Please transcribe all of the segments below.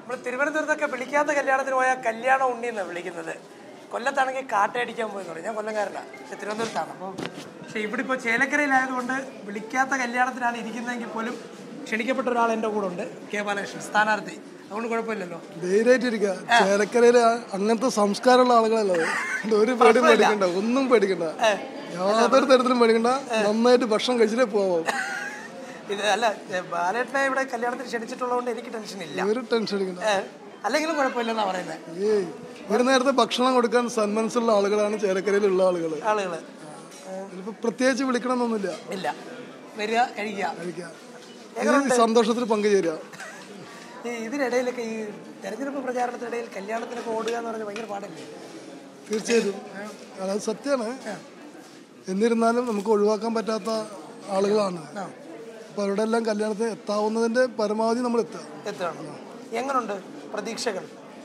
നമ്മൾ തിരുവനന്തപുരത്തൊക്കെ വിളിക്കാത്ത കല്യാണത്തിന് പോയാൽ കല്യാണം ഉണ്ണി എന്നാണ് വിളിക്കുന്നത് കൊല്ലത്താണെങ്കിൽ കാട്ടയടിക്കാൻ പോയെന്ന് പറയും ഞാൻ കൊല്ലംകാരനാണ് പക്ഷെ തിരുവനന്തപുരത്താണ് അപ്പോൾ പക്ഷെ ഇവിടെ ഇപ്പോൾ ചേലക്കരയിലായതുകൊണ്ട് വിളിക്കാത്ത കല്യാണത്തിനാണ് ഇരിക്കുന്നതെങ്കിൽ പോലും ക്ഷണിക്കപ്പെട്ട ഒരാൾ എൻ്റെ കൂടെ ഉണ്ട് കെ ബാലകൃഷ്ണൻ സ്ഥാനാർത്ഥി അതുകൊണ്ട് കുഴപ്പമില്ലല്ലോ ധൈര്യമായിട്ടിരിക്കുക ചേലക്കരയില് അങ്ങനത്തെ സംസ്കാരമുള്ള ആളുകളല്ലോ ഒരു പേടിയും പേടിക്കണ്ട ഒന്നും പേടിക്കണ്ട യാതൊരു തരത്തിലും പേടിക്കണ്ട നന്നായിട്ട് ഭക്ഷണം കഴിച്ചിട്ടേ പോവാം ഇത് അല്ല ഏ, ബാലേട്ടനെ ഇവിടെ കല്യാണത്തിന് ക്ഷണിച്ചിട്ടുള്ളതുകൊണ്ട് എനിക്ക് ടെൻഷൻ ഇല്ല ഒരു ടെൻഷൻ അടിക്കണ്ട ഏ, അല്ലെങ്കിലും കുഴപ്പമില്ലെന്നാ പറയുന്നത് ഏയ് ഒരു നേരത്തെ ഭക്ഷണം കൊടുക്കാൻ സന്മനസ്സുള്ള ആളുകളാണ് ചേലക്കരയിലുള്ള ആളുകൾ ആളുകൾ ഇതിപ്പോ പ്രത്യേകിച്ച് വിളിക്കണമെന്നൊന്നുമില്ല ഇല്ല വരിക കഴിക്കുക കഴിക്കാം ഈ സന്തോഷത്തിൽ പങ്കുചേരുക ഈ ഇതിനിടയിലൊക്കെ ഈ തെരഞ്ഞെടുപ്പ് പ്രചാരണത്തിനിടയിൽ കല്യാണത്തിനൊക്കെ ഓടുക എന്ന് പറഞ്ഞാൽ ഭയങ്കര പാടല്ലേ തീർച്ചയായിട്ടും അത് സത്യമാണ് എന്നിരുന്നാലും നമുക്ക് ഒഴിവാക്കാൻ പറ്റാത്ത ആളുകളാണ് അപ്പൊ അവരുടെ എല്ലാം കല്യാണത്തിന് എത്താവുന്നതിന്റെ പരമാവധി നമ്മൾ എത്തുക എത്തുകയാണ് എങ്ങനുണ്ട് പ്രതീക്ഷകൾ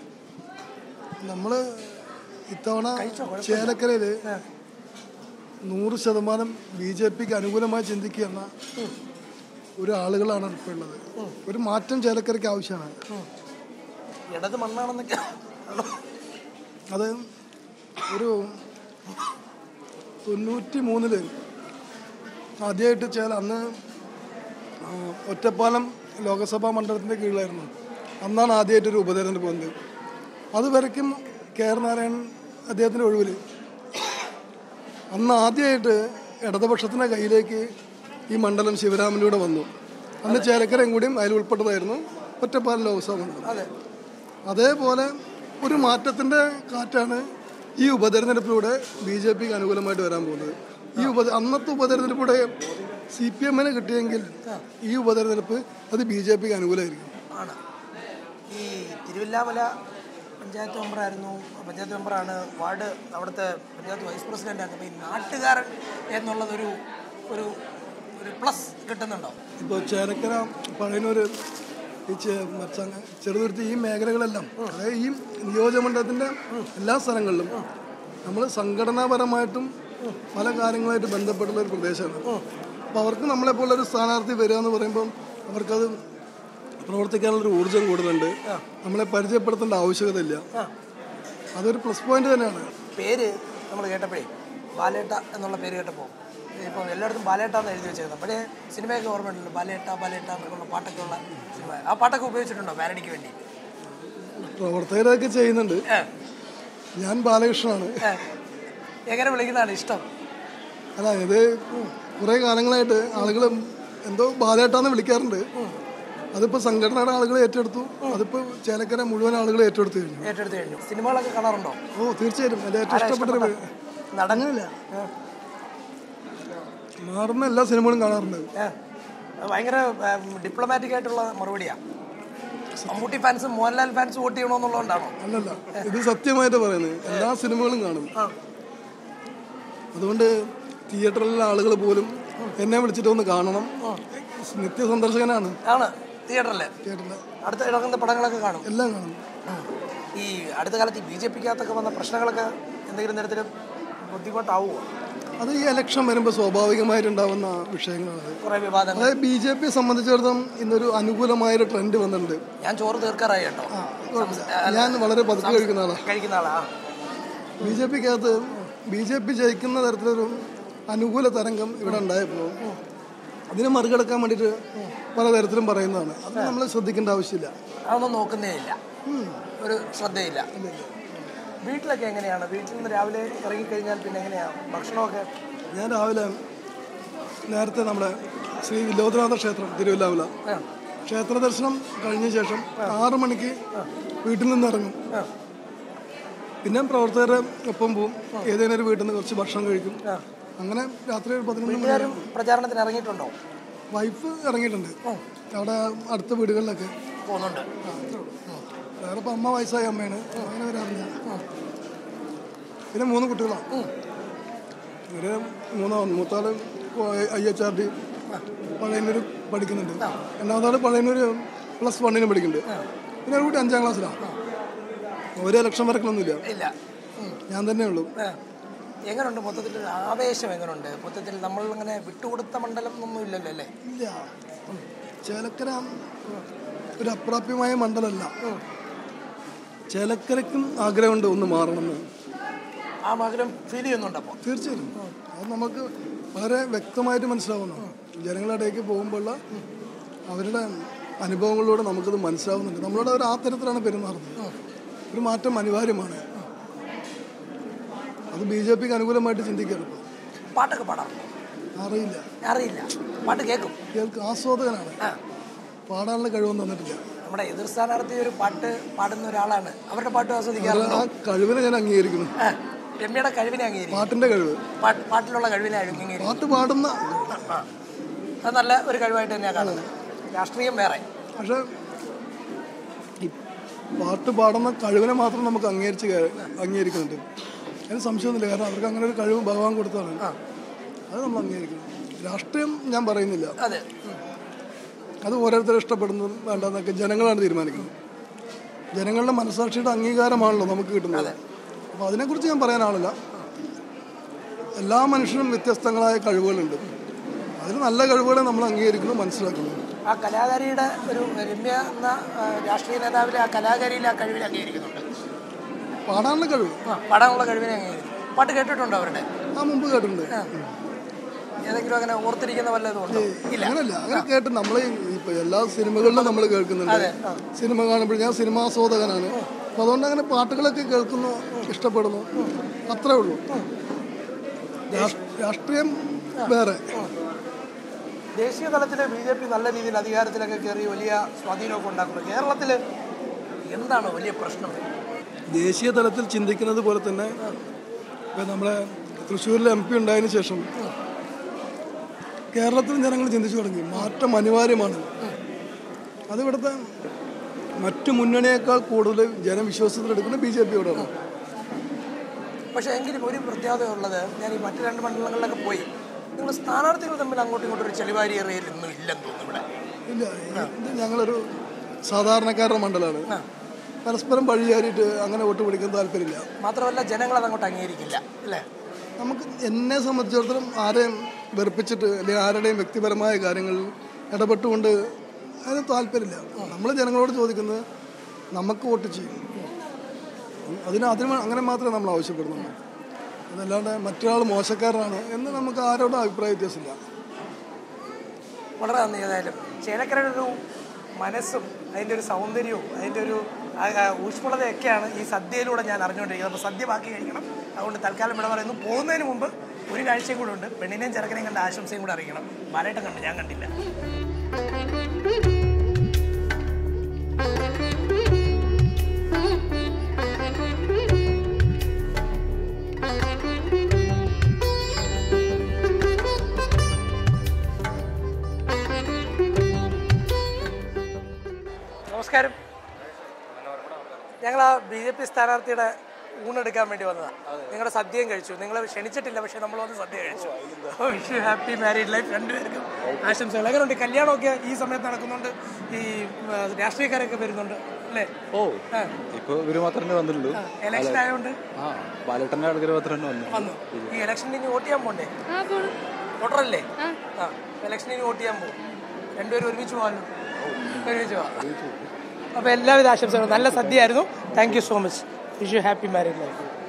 നമ്മള് ഇത്തവണ ചേലക്കരയില് നൂറ് ശതമാനം ബി ജെ പിക്ക് അനുകൂലമായി ചിന്തിക്കുന്ന ഒരു ആളുകളാണ് ഇപ്പോൾ ഉള്ളത് ഒരു മാറ്റം ചേലക്കരയ്ക്ക് ആവശ്യമാണ് ഇടത് മണ്ണാണെന്നൊക്കെ ആണോ? അത് ഒരു തൊണ്ണൂറ്റി മൂന്നില് ആദ്യമായിട്ട് ചേല അന്ന് ആ, ഒറ്റപ്പാലം ലോകസഭാ മണ്ഡലത്തിൻ്റെ കീഴിലായിരുന്നു അന്നാണ് ആദ്യമായിട്ട് ഒരു ഉപതെരഞ്ഞെടുപ്പ് വന്നത് അതുവരയ്ക്കും കെ ആർ നാരായണൻ അദ്ദേഹത്തിൻ്റെ ഒഴിവിൽ അന്ന് ആദ്യമായിട്ട് ഇടതുപക്ഷത്തിൻ്റെ കയ്യിലേക്ക് ഈ മണ്ഡലം ശിവരാമനിലൂടെ വന്നു അന്ന് ചേലക്കരയും കൂടിയും അതിൽ ഉൾപ്പെട്ടതായിരുന്നു ഒറ്റപ്പാലം ലോക്സഭ മണ്ഡലം അതെ അതേപോലെ ഒരു മാറ്റത്തിന്റെ കാറ്റാണ് ഈ ഉപതെരഞ്ഞെടുപ്പിലൂടെ ബി ജെ പിക്ക് അനുകൂലമായിട്ട് വരാൻ പോകുന്നത് ഈ ഉപ അന്നത്തെ ഉപതെരഞ്ഞെടുപ്പിലൂടെ സി പി എമ്മിന് കിട്ടിയെങ്കിൽ ഈ ഉപതെരഞ്ഞെടുപ്പ് അത് ബി ജെ പിക്ക് അനുകൂലമായിരിക്കും ആണ് ഈ തിരുവല്ലാമല പഞ്ചായത്ത് മെമ്പറായിരുന്നു പഞ്ചായത്ത് മെമ്പറാണ് വാർഡ് അവിടുത്തെ പഞ്ചായത്ത് വൈസ് പ്രസിഡന്റ് ആണ് അപ്പോൾ ഈ നാട്ടുകാരൻ എന്നുള്ളതൊരു ഒരു ഒരു പ്ലസ് കിട്ടുന്നുണ്ടോ ഇപ്പോൾ ചേലക്കര പഴയനൂര് ഈ ചെ- മച്ചങ്ങ ചെറുതുരുത്തി ഈ മേഖലകളെല്ലാം അതായത് ഈ നിയോജകമണ്ഡലത്തിൻ്റെ എല്ലാ സ്ഥലങ്ങളിലും നമ്മൾ സംഘടനാപരമായിട്ടും പല കാര്യങ്ങളായിട്ട് ബന്ധപ്പെട്ടുള്ള ഒരു പ്രദേശമാണ് അപ്പോൾ അവർക്ക് നമ്മളെപ്പോലെ ഒരു സ്ഥാനാർത്ഥി വരിക എന്ന് പറയുമ്പം അവർക്കത് പ്രവർത്തിക്കാനുള്ളൊരു ഊർജ്ജം കൂടുതലുണ്ട് നമ്മളെ പരിചയപ്പെടുത്തേണ്ട ആവശ്യകതയില്ല അതൊരു പ്ലസ് പോയിന്റ് തന്നെയാണ് പേര് നമ്മൾ കേട്ടപ്പോഴേ ബാലേട്ട എന്നുള്ള പേര് കേട്ടപ്പോൾ ഇപ്പോൾ എല്ലായിടത്തും ബാലേട്ടാന്ന് എഴുതി വെച്ചേക്കുന്നത് പഴയ സിനിമയൊക്കെ ഓർമ്മയുണ്ടല്ലോ ബാലേട്ട ബാലേട്ട എന്നൊക്കെയുള്ള പാട്ടൊക്കെ ഉള്ള സിനിമ ആ പാട്ടൊക്കെ ഉപയോഗിച്ചിട്ടുണ്ടോ പാരഡിക്ക് വേണ്ടി പ്രവർത്തകരൊക്കെ ചെയ്യുന്നുണ്ട് ഏ, ഞാൻ ബാലകൃഷ്ണനാണ് ഏ. എങ്ങനെ വിളിക്കുന്നതാണ് ഇഷ്ടം അല്ല ഇത് കുറേ കാലങ്ങളായിട്ട് ആളുകൾ എന്തോ ബാലേട്ടാന്ന് വിളിക്കാറുണ്ട് അതിപ്പോ സംഘടനയുടെ ആളുകൾ ഏറ്റെടുത്തു അതിപ്പോ ചേലക്കര മുഴുവൻ ആളുകൾ ഏറ്റെടുത്തു കഴിഞ്ഞു ഏറ്റെടുത്ത് കഴിഞ്ഞു സിനിമകളൊക്കെ കാണാറുണ്ടോ ഓ തീർച്ചയായും എൻ്റെ ഏറ്റവും ഇഷ്ടപ്പെട്ട ഒരു നടന്നില്ല മാറുന്ന എല്ലാ സിനിമകളും കാണാറുണ്ട് ഭയങ്കര ഡിപ്ലോമാറ്റിക് ആയിട്ടുള്ള മറുപടിയാ മമ്മൂട്ടി ഫാൻസും മോഹൻലാൽ ഫാൻസും വോട്ട് ചെയ്യണമെന്നുള്ളതുകൊണ്ടാണോ അല്ലല്ല ഇത് സത്യമായിട്ട് പറയുന്നത് എല്ലാ സിനിമകളും കാണും അതുകൊണ്ട് തിയേറ്ററിലെ ആളുകൾ പോലും എന്നെ വിളിച്ചിട്ട് ഒന്ന് കാണണം നിത്യ സന്ദർശകനാണ് ആണ് തിയേറ്ററിൽ തിയേറ്ററിലെ അടുത്ത ഇറങ്ങുന്ന പടങ്ങളൊക്കെ കാണും എല്ലാം കാണും ഈ അടുത്ത കാലത്ത് ഈ ബി ജെ പിക്കകത്തൊക്കെ വന്ന പ്രശ്നങ്ങളൊക്കെ എന്തെങ്കിലും തരത്തിൽ ബുദ്ധിമുട്ടാവുമോ അത് ഈ ഇലക്ഷൻ വരുമ്പോൾ സ്വാഭാവികമായിട്ടുണ്ടാവുന്ന വിഷയങ്ങളാണ് കുറേ വിവാദങ്ങൾ അതായത് ബി ജെ പിയെ സംബന്ധിച്ചിടത്തോളം ഇന്നൊരു അനുകൂലമായൊരു ട്രെൻഡ് വന്നിട്ടുണ്ട് ഞാൻ ചോറ് തീർക്കാറായി കേട്ടോ ഞാൻ വളരെ പതുക്കെ കഴിക്കുന്ന ആളാണ് കഴിക്കുന്ന ആളാ ബി ജെ പിക്കകത്ത് ബി ജെ പി ജയിക്കുന്ന തരത്തിലൊരു അനുകൂല തരംഗം ഇവിടെ ഉണ്ടായപ്പോൾ അതിനെ മറികടക്കാൻ വേണ്ടിയിട്ട് പലതരത്തിലും പറയുന്നതാണ് അത് നമ്മൾ ശ്രദ്ധിക്കേണ്ട ആവശ്യമില്ല അതൊന്നും നോക്കുന്നേ ഇല്ല ഒരു ശ്രദ്ധയില്ല വീട്ടിലൊക്കെ എങ്ങനെയാണ് വീട്ടിൽ നിന്ന് രാവിലെ ഇറങ്ങിക്കഴിഞ്ഞാൽ പിന്നെ എങ്ങനെയാണ് ഭക്ഷണമൊക്കെ ഞാൻ രാവിലെ നേരത്തെ നമ്മുടെ ശ്രീ വില്ലോദ്രനാഥ ക്ഷേത്രം തിരുവല്ലാമല ആ. ക്ഷേത്ര ദർശനം കഴിഞ്ഞ ശേഷം ആറു മണിക്ക് വീട്ടിൽ നിന്ന് ഇറങ്ങും പിന്നെ പ്രവർത്തകരുടെ ഒപ്പം പോവും ഏതെങ്കിലും ഒരു വീട്ടിൽ നിന്ന് കുറച്ച് ഭക്ഷണം കഴിക്കും അങ്ങനെ രാത്രി ഒരു പതിനൊന്ന് മണി എല്ലാവരും പ്രചാരണത്തിന് ഇറങ്ങിയിട്ടുണ്ടോ വൈഫ് ഇറങ്ങിയിട്ടുണ്ട് അവിടെ അടുത്ത വീടുകളിലൊക്കെ പോകുന്നുണ്ട് വേറെ ഇപ്പം അമ്മ വയസ്സായ അമ്മയാണ് അങ്ങനെ വരാറില്ല പിന്നെ മൂന്ന് കുട്ടികളാണ് ഒരു മൂന്നോ മൂത്താള് I H R D Pazhayannur പഠിക്കുന്നുണ്ട് രണ്ടാമത്താള് പഴയന്നൂർ പ്ലസ് വണ്ണിന് പഠിക്കുന്നുണ്ട് പിന്നെ ഒരു കുട്ടി അഞ്ചാം ക്ലാസ്സിലാണ് ഒരു ലക്ഷം വരക്കലൊന്നുമില്ല ഇല്ല ഉം. ഞാൻ തന്നെ ഉള്ളൂ ആ. എങ്ങനുണ്ട് മൊത്തത്തിൽ ഒരു ആവേശം എങ്ങനുണ്ട് മൊത്തത്തിൽ നമ്മൾ അങ്ങനെ വിട്ടുകൊടുത്ത മണ്ഡലം ഒന്നും ഇല്ലല്ലോ അല്ലേ ഇല്ല ചേലക്കര ഒരു അപ്രാപ്യമായ മണ്ഡലമല്ല ചേലക്കരയ്ക്കും ആഗ്രഹമുണ്ട് ഒന്ന് മാറണമെന്ന് ആ മകരം ഫീൽ ചെയ്യുന്നുണ്ട് അപ്പോൾ തീർച്ചയായും അത് നമുക്ക് വളരെ വ്യക്തമായിട്ട് മനസ്സിലാവുന്നു ജനങ്ങളുടെ ഇടയ്ക്ക് പോകുമ്പോഴുള്ള അവരുടെ അനുഭവങ്ങളിലൂടെ നമുക്കത് മനസ്സിലാവുന്നുണ്ട് നമ്മളോട് അവർ ആ തരത്തിലാണ് പെരുമാറുന്നത് ഒരു മാറ്റം അനിവാര്യമാണ് അത് ബി ജെ പിക്ക് അനുകൂലമായിട്ട് ചിന്തിക്കരുത് പാട്ടൊക്കെ പാടാറുണ്ടോ അറിയില്ല അറിയില്ല പാട്ട് കേൾക്കും കേൾക്ക് ആസ്വാദകനാണ് ആ പാടാനുള്ള കഴിവൊന്നും തന്നിട്ടില്ല നമ്മുടെ എതിർ സ്ഥാനാർത്ഥി ഒരു പാട്ട് പാടുന്ന ഒരാളാണ് അവരുടെ പാട്ട് ആസ്വദിക്കാറുണ്ടോ ആ കഴിവിനെ ഞാൻ അംഗീകരിക്കുന്നു ആ, രമ്യയുടെ കഴിവിനെ അംഗീകരിക്കും പാട്ടിന്റെ കഴിവ് പാട്ട് പാട്ടിലുള്ള കഴിവിനെ അംഗീകരിക്കും പാട്ട് പാടുന്ന ആ. അത് നല്ല ഒരു കഴിവായിട്ട് തന്നെയാണ് കാണുന്നത് രാഷ്ട്രീയം വേറെ പക്ഷെ ഈ പാട്ട് പാടുന്ന കഴിവിനെ മാത്രം നമുക്ക് അംഗീകരിച്ച് കേ- അംഗീകരിക്കുന്നുണ്ട് അതിന് സംശയമൊന്നുമില്ല കാരണം അവർക്ക് അങ്ങനെ ഒരു കഴിവ് ഭഗവാൻ കൊടുത്തതാണ് അത് നമ്മൾ അംഗീകരിക്കണം രാഷ്ട്രീയം ഞാൻ പറയുന്നില്ല അതെ ഉം. അത് ഓരോരുത്തരും ഇഷ്ടപ്പെടുന്നതും വേണ്ടെന്നൊക്കെ ജനങ്ങളാണ് തീരുമാനിക്കുന്നത് ജനങ്ങളുടെ മനസാക്ഷിയുടെ അംഗീകാരമാണല്ലോ നമുക്ക് കിട്ടുന്നത് അപ്പോൾ അതിനെക്കുറിച്ച് ഞാൻ പറയാനാളില്ല എല്ലാ മനുഷ്യനും വ്യത്യസ്തങ്ങളായ കഴിവുകളുണ്ട് അതിൽ നല്ല കഴിവുകളെ നമ്മൾ അംഗീകരിക്കുന്നു മനസ്സിലാക്കുന്നു ആ കലാകാരിയുടെ ഒരു രമ്യ എന്ന ആ, രാഷ്ട്രീയ നേതാവിലെ ആ കലാകാരിയിലെ ആ കഴിവിനെ അംഗീകരിക്കുന്നുണ്ട് പാടാനുള്ള കഴിവ് ആ, പാടാനുള്ള കഴിവിനെ അംഗീകരിക്കും പാട്ട് കേട്ടിട്ടുണ്ടോ അവരുടെ ആ മുമ്പ് കേട്ടിട്ടുണ്ട് ഏതെങ്കിലും അങ്ങനെ ഓർത്തിരിക്കുന്ന വല്ലതും ഉണ്ടോ ഇല്ല അങ്ങനല്ല അങ്ങനെ കേട്ട് നമ്മൾ ഇപ്പൊ എല്ലാ സിനിമകളിലും നമ്മൾ കേൾക്കുന്നുണ്ട് സിനിമ കാണുമ്പോൾ ഞാൻ സിനിമാസ്വാദകനാണ് അപ്പൊ അതുകൊണ്ട് അങ്ങനെ പാട്ടുകളൊക്കെ കേൾക്കുന്നു ഇഷ്ടപ്പെടുന്നു അത്രേ ഉള്ളൂ രാഷ്- രാഷ്ട്രീയം വേറെ ദേശീയ തലത്തിൽ ബി ജെ പി നല്ല രീതിയിൽ അധികാരത്തിലൊക്കെ കയറി വലിയ സ്വാധീനമൊക്കെ ഉണ്ടാക്കുന്നു കേരളത്തിൽ എന്താണ് വലിയ പ്രശ്നം ദേശീയ തലത്തിൽ ചിന്തിക്കുന്നത് പോലെ തന്നെ ഇപ്പൊ നമ്മളെ തൃശ്ശൂരിലെ എം പി ഉണ്ടായതിനു ശേഷം കേരളത്തിലും ജനങ്ങൾ ചിന്തിച്ചു തുടങ്ങി മാറ്റം അനിവാര്യമാണ് അത് ഇവിടുത്തെ മറ്റു മുന്നണിയേക്കാൾ കൂടുതൽ ജനവിശ്വാസത്തിലെടുക്കുന്നത് ബി ജെ പിയോടാണ് പക്ഷേ എങ്കിലും ഒരു പ്രത്യേകത ഉള്ളത് ഞാൻ ഈ മറ്റു രണ്ട് മണ്ഡലങ്ങളിലൊക്കെ പോയി നിങ്ങൾ സ്ഥാനാർത്ഥികൾ തമ്മിൽ അങ്ങോട്ടും ഇങ്ങോട്ടും ഒരു ചെളിവാരി ഏറിയലൊന്നും ഇല്ലെന്ന് തോന്നുന്നു ഇവിടെ ഇല്ല ഇത് ഞങ്ങളൊരു സാധാരണക്കാരുടെ മണ്ഡലമാണ് പരസ്പരം വഴിയാറിയിട്ട് അങ്ങനെ വോട്ട് പിടിക്കാൻ താല്പര്യമില്ല മാത്രമല്ല ജനങ്ങൾ അതങ്ങോട്ട് അംഗീകരിക്കില്ല അല്ലേ നമുക്ക് എന്നെ സംബന്ധിച്ചിടത്തോളം ആരെയും വെറുപ്പിച്ചിട്ട് അല്ലെങ്കിൽ ആരുടെയും വ്യക്തിപരമായ കാര്യങ്ങളിൽ ഇടപെട്ടുകൊണ്ട് അതിന് താല്പര്യമില്ല നമ്മൾ ജനങ്ങളോട് ചോദിക്കുന്നത് നമുക്ക് വോട്ട് ചെയ്യും അതിന് അതിന് അങ്ങനെ മാത്രമേ നമ്മൾ ആവശ്യപ്പെടുന്നുള്ളൂ അതല്ലാണ്ട് മറ്റൊരാൾ മോശക്കാരനാണ് എന്ന് നമുക്ക് ആരോടും അഭിപ്രായ വ്യത്യാസമില്ല വളരെ നന്ദി ഏതായാലും ചേലക്കരയുടെ ഒരു മനസ്സും അതിൻ്റെ ഒരു സൗന്ദര്യവും അതിൻ്റെ ഒരു ആ, ആ, ഊഷ്മളതയൊക്കെയാണ് ഈ സദ്യയിലൂടെ ഞാൻ അറിഞ്ഞുകൊണ്ടിരിക്കുന്നത് അപ്പോൾ സദ്യ ബാക്കി കഴിക്കണം അതുകൊണ്ട് തൽക്കാലം ഇവിടെ പറയുന്നു പോകുന്നതിന് മുമ്പ് ഒരു കാഴ്ചയും കൂടെ ഉണ്ട് പെണ്ണിനെയും ചെറുക്കനെയും കണ്ട ആശംസയും കൂടെ അറിയിക്കണം ബാലേട്ടൻ കണ്ടു ഞാൻ കണ്ടില്ല നമസ്കാരം ഞങ്ങൾ ആ ബി ജെ പി സ്ഥാനാർത്ഥിയുടെ ഊണെടുക്കാൻ വേണ്ടി വന്നതാണ് നിങ്ങളുടെ സദ്യയും കഴിച്ചു നിങ്ങൾ ക്ഷണിച്ചിട്ടില്ല പക്ഷെ നമ്മൾ വന്ന് സദ്യ കഴിച്ചു വിഷ് ഹാപ്പി മാരീഡ് ലൈഫ് രണ്ടുപേർക്കും ആശംസകൾ എങ്ങനെയുണ്ട് കല്യാണമൊക്കെ ഈ സമയത്ത് നടക്കുന്നുണ്ട് ഈ ആ, രാഷ്ട്രീയക്കാരൊക്കെ വരുന്നുണ്ട് അല്ലേ ഓ ഇപ്പൊ ഇവര് മാത്രമേ വന്നുള്ളൂ ഇലക്ഷൻ ആയതുകൊണ്ട് ആ ബാലേട്ടന്റെ ആൾക്കാർ മാത്രമേ വന്നു വന്നു ഈ ഇലക്ഷനിൽ ഇനി വോട്ട് ചെയ്യാൻ പോണ്ടേ വോട്ടറല്ലേ ആ ഇലക്ഷനിൽ ഇനി വോട്ട് ചെയ്യാൻ പോകും രണ്ടുപേരും ഒരുമിച്ച് പോകാമല്ലോ ഒരുമിച്ച് പോവാം അപ്പോൾ എല്ലാവിധ ആശംസകളും നല്ല സദ്യയായിരുന്നു thank you so much wish you happy married life